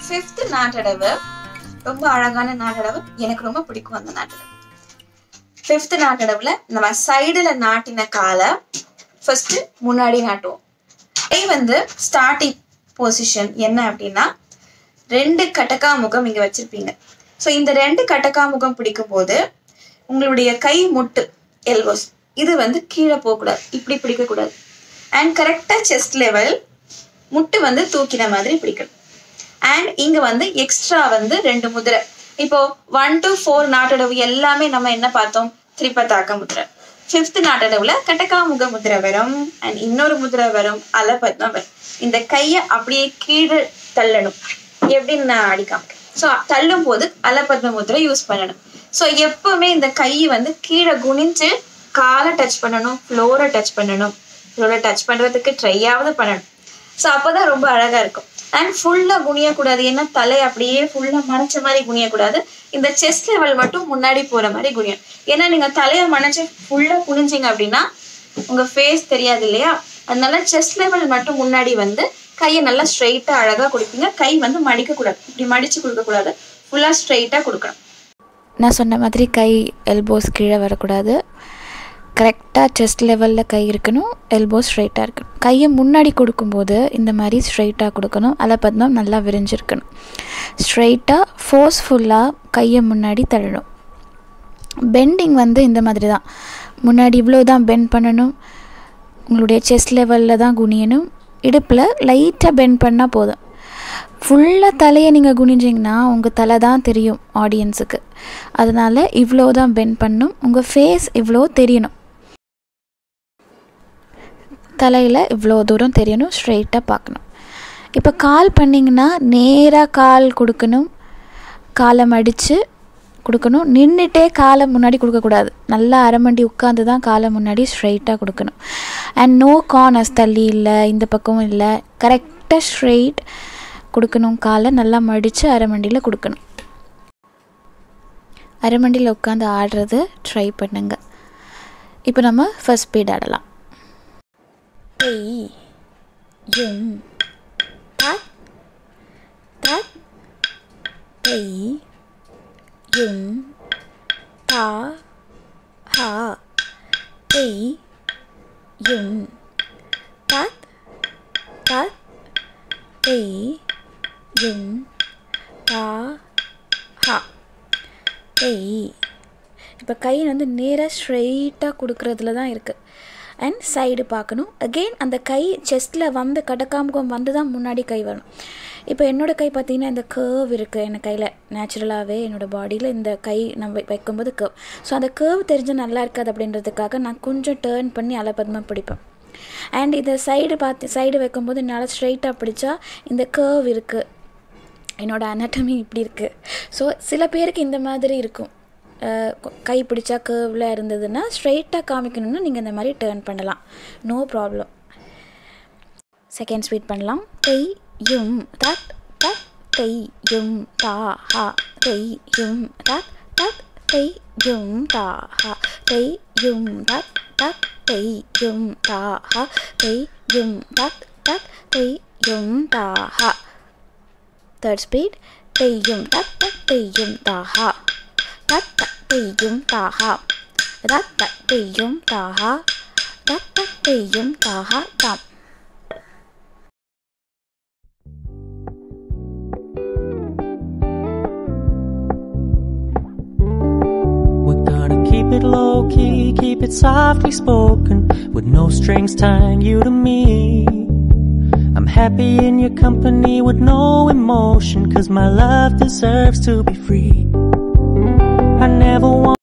Fifth நாட்டடவு ரொம்ப அழகான நாட்டடவு எனக்கு ரொம்ப பிடிக்கும் அந்த நாட்டடவு ஃபிஃப்த் நாட்டடவுல நம்ம சைடுல நாட்டின காலை ஃபர்ஸ்ட் முன்னாடி நாட்டுவோம் கை வந்து ஸ்டார்டிங் பொசிஷன் என்ன அப்படின்னா ரெண்டு கட்டக்கா முகம் இங்க வச்சிருப்பீங்க ஸோ இந்த ரெண்டு கட்டக்கா முகம் பிடிக்கும் போது உங்களுடைய கை முட்டு எல்போஸ் இது வந்து கீழே போகக்கூடாது இப்படி பிடிக்கக்கூடாது அண்ட் கரெக்டாக செஸ்ட் லெவல் முட்டு வந்து தூக்கின மாதிரி பிடிக்கணும் அண்ட் இங்க வந்து எக்ஸ்ட்ரா வந்து ரெண்டு முதிரை இப்போ ஒன் டு ஃபோர் நாட்டடவு எல்லாமே நம்ம என்ன பார்த்தோம் திரிபத்தாக்க முதிரை ஃபிஃப்த் நாட்டடவுல கட்டக்காமுக முதிரை வரும் அண்ட் இன்னொரு முதிரை வரும் அலபத்மா வரும் இந்த கையை அப்படியே கீழே தள்ளணும் எப்படின்னு நான் அடிக்காம ஸோ தள்ளும் போது அலபத்ம முதிரை யூஸ் பண்ணணும் ஸோ எப்பவுமே இந்த கை வந்து கீழே குனிஞ்சு காலை டச் பண்ணணும் ஃப்ளோரை டச் பண்ணணும் ஃப்ளோரை டச் பண்ணுறதுக்கு ட்ரையாவது பண்ணணும் ஸோ அப்போதான் ரொம்ப அழகா இருக்கும் அண்ட் ஃபுல்லாக குனியக்கூடாது ஏன்னா தலை அப்படியே ஃபுல்லாக மறைச்ச மாதிரி குனியக்கூடாது இந்த செஸ்ட் லெவல் மட்டும் முன்னாடி போகிற மாதிரி குனியும் ஏன்னா நீங்கள் தலையை மறைச்சு ஃபுல்லாக குனிஞ்சிங்க அப்படின்னா உங்கள் ஃபேஸ் தெரியாது இல்லையா அதனால செஸ்ட் லெவல் மட்டும் முன்னாடி வந்து கையை நல்லா ஸ்ட்ரைட்டாக அழகாக கொடுப்பீங்க கை வந்து மடிக்கக்கூடாது இப்படி மடித்து கொடுக்கக்கூடாது ஃபுல்லாக ஸ்ட்ரைட்டாக கொடுக்கணும் நான் சொன்ன மாதிரி கை எல்போஸ் கீழே வரக்கூடாது கரெக்டாக செஸ்ட் லெவலில் கை இருக்கணும் எல்போஸ் ஸ்ட்ரைட்டாக இருக்கணும் கையை முன்னாடி கொடுக்கும்போது இந்த மாதிரி ஸ்ட்ரைட்டாக கொடுக்கணும் அலப்பத்மம் நல்லா விரிஞ்சிருக்கணும் ஸ்ட்ரைட்டாக ஃபோர்ஸ்ஃபுல்லாக கையை முன்னாடி தள்ளணும் பெண்டிங் வந்து இந்த மாதிரி தான் முன்னாடி இவ்வளோ தான் பெண்ட் பண்ணணும் உங்களுடைய செஸ்ட் லெவலில் தான் குனியணும் இடுப்பில் லைட்டாக பெண்ட் பண்ணால் போதும் ஃபுல்லாக தலையை நீங்கள் குனிஞ்சிங்கன்னா உங்கள் தலை தான் தெரியும் ஆடியன்ஸுக்கு அதனால் இவ்வளோ தான் பெண்ட் பண்ணும் உங்கள் ஃபேஸ் இவ்வளோ தெரியணும் தலையில் இவ்வளோ தூரம் தெரியணும் ஸ்ட்ரெயிட்டாக பார்க்கணும் இப்போ கால் பண்ணிங்கன்னா நேராக கால் கொடுக்கணும் காலை மடித்து கொடுக்கணும் நின்றுட்டே காலை முன்னாடி கொடுக்கக்கூடாது நல்லா அரைமண்டி உட்காந்து தான் காலை முன்னாடி ஸ்ட்ரைட்டாக கொடுக்கணும் அண்ட் நோ கார்னர்ஸ் தள்ளி இல்லை இந்த பக்கமும் இல்லை கரெக்டாக ஸ்ட்ரெயிட் கொடுக்கணும் காலை நல்லா மடித்து அரைமண்டியில் கொடுக்கணும் அரைமண்டியில் உட்காந்து ஆடுறது ட்ரை பண்ணுங்க இப்போ நம்ம ஃபர்ஸ்ட் ஸ்பீட் ஆடலாம் ஏய் யும் தக் தக் ஏய் யும் தா ஹா ஏய் யும் தக் தக் ஏய் யும் தா ஹா ஏய் இப்போ கை வந்து நேராக ஸ்ட்ரெயிட்டாக கொடுக்குறதுல தான் இருக்குது அண்ட் சைடு பார்க்கணும் அகெயின் அந்த கை செஸ்ட்டில் வந்து கடக்காமுகம் வந்து தான் முன்னாடி கை வரணும் இப்போ என்னோடய கை பார்த்திங்கன்னா இந்த கேர்வ் இருக்குது என் கையில் நேச்சுரலாகவே என்னோடய பாடியில் இந்த கை நம்ம வைக்கும்போது கேர்வ் ஸோ அந்த கேர்வ் தெரிஞ்சால் நல்லா இருக்காது அப்படின்றதுக்காக நான் கொஞ்சம் டேர்ன் பண்ணி அலபதமாக பிடிப்பேன் அண்ட் இந்த சைடு பார்த்து சைடு வைக்கும்போது என்னால் ஸ்ட்ரைட்டாக பிடிச்சா இந்த கேர்வ் இருக்குது என்னோடய அனாட்டமி இப்படி இருக்குது ஸோ சில பேருக்கு இந்த மாதிரி இருக்கும் கை பிடிச்சா கேர்வில் இருந்ததுன்னா ஸ்ட்ரைட்டாக காமிக்கணும்னா நீங்கள் இந்த மாதிரி டேர்ன் பண்ணலாம் நோ ப்ராப்ளம் செகண்ட் ஸ்வீட் பண்ணலாம் தெய் யும் தத் தத் தெய் யும் தா ஹா தெய் யும் தத் தத் தெய் யும் தா ஹா தெய் யும் தத் தத் தெய் யும் தா ஹா தெய் யும் தத் தத் தெய் யும் தா ஹா தேர்ட் ஸ்பீட் தெய்யும் தத் தத் தெய்யும் தா ஹா தத் தத் தெய்யும் தா ஹா தத் தத் தெய்யும் தா ஹா தத் தத் தெய்யும் தா ஹா தாம் We're gonna keep it low key, keep it softly spoken, with no strings tying you to me. I'm happy in your company with no emotion, cause my love deserves to be free. I never want